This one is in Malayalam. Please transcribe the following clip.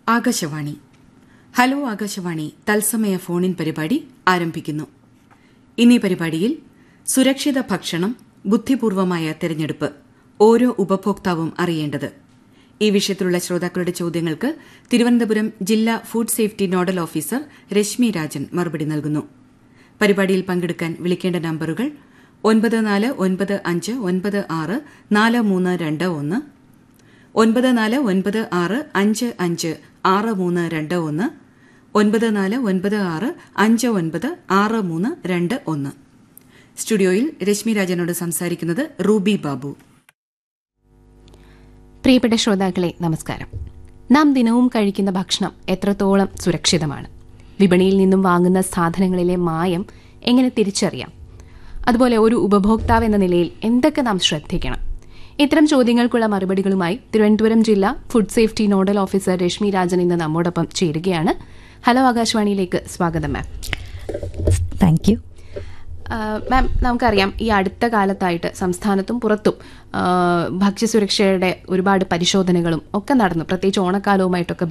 ആകാശവാണി ഹലോ ആകാശവാണി തത്സമയ ഫോണിൻ പരിപാടി ആരംഭിക്കുന്നു ഇന്നീ പരിപാടിയിൽ സുരക്ഷിത ഭക്ഷണം ബുദ്ധിപൂർവമായ തെരഞ്ഞെടുപ്പ് ഓരോ ഉപഭോക്താവും അറിയേണ്ടത് ഈ വിഷയത്തിലുള്ള ശ്രോതാക്കളുടെ ചോദ്യങ്ങൾക്ക് തിരുവനന്തപുരം ജില്ലാ food safety nodal officer Reshmi Rajan മറുപടി നൽകുന്നു പരിപാടിയിൽ പങ്കെടുക്കാൻ വിളിക്കേണ്ട നമ്പറുകൾ ഒൻപത് നാല് ഒൻപത് അഞ്ച് ഒൻപത് ആറ് നാല് മൂന്ന് രണ്ട് ഒന്ന് ഒൻപത് നാല് ഒൻപത് ആറ് അഞ്ച് അഞ്ച് ആറ് മൂന്ന് രണ്ട് ഒന്ന് ഒൻപത് നാല് ഒൻപത് ആറ് അഞ്ച് ഒൻപത് ആറ് മൂന്ന് രണ്ട് ഒന്ന് സ്റ്റുഡിയോയിൽ രശ്മി രാജനോട് സംസാരിക്കുന്നത് റൂബി ബാബു പ്രിയപ്പെട്ട ശ്രോതാക്കളെ നമസ്കാരം നാം ദിനവും കഴിക്കുന്ന ഭക്ഷണം എത്രത്തോളം സുരക്ഷിതമാണ് വിപണിയിൽ നിന്നും വാങ്ങുന്ന സാധനങ്ങളിലെ മായം എങ്ങനെ തിരിച്ചറിയാം അതുപോലെ ഒരു ഉപഭോക്താവ് എന്ന നിലയിൽ എന്തൊക്കെ നാം ശ്രദ്ധിക്കണം ഇത്തരം ചോദ്യങ്ങൾക്കുള്ള മറുപടികളുമായി തിരുവനന്തപുരം ജില്ലാ food safety nodal officer Reshmi Rajan ഇന്ന് നമ്മോടൊപ്പം ചേരുകയാണ് ഹലോ ആകാശവാണിയിലേക്ക് സ്വാഗതം മാം താങ്ക് യു ആഹ് മാം നമുക്കറിയാം ഈ അടുത്ത കാലത്തായിട്ട് സംസ്ഥാനത്തും പുറത്തും ആഹ് ഭക്ഷ്യസുരക്ഷയുടെ ഒരുപാട് പരിശോധനകളും ഒക്കെ നടന്നു പ്രത്യേകിച്ച് ഓണക്കാലവുമായിട്ടൊക്കെ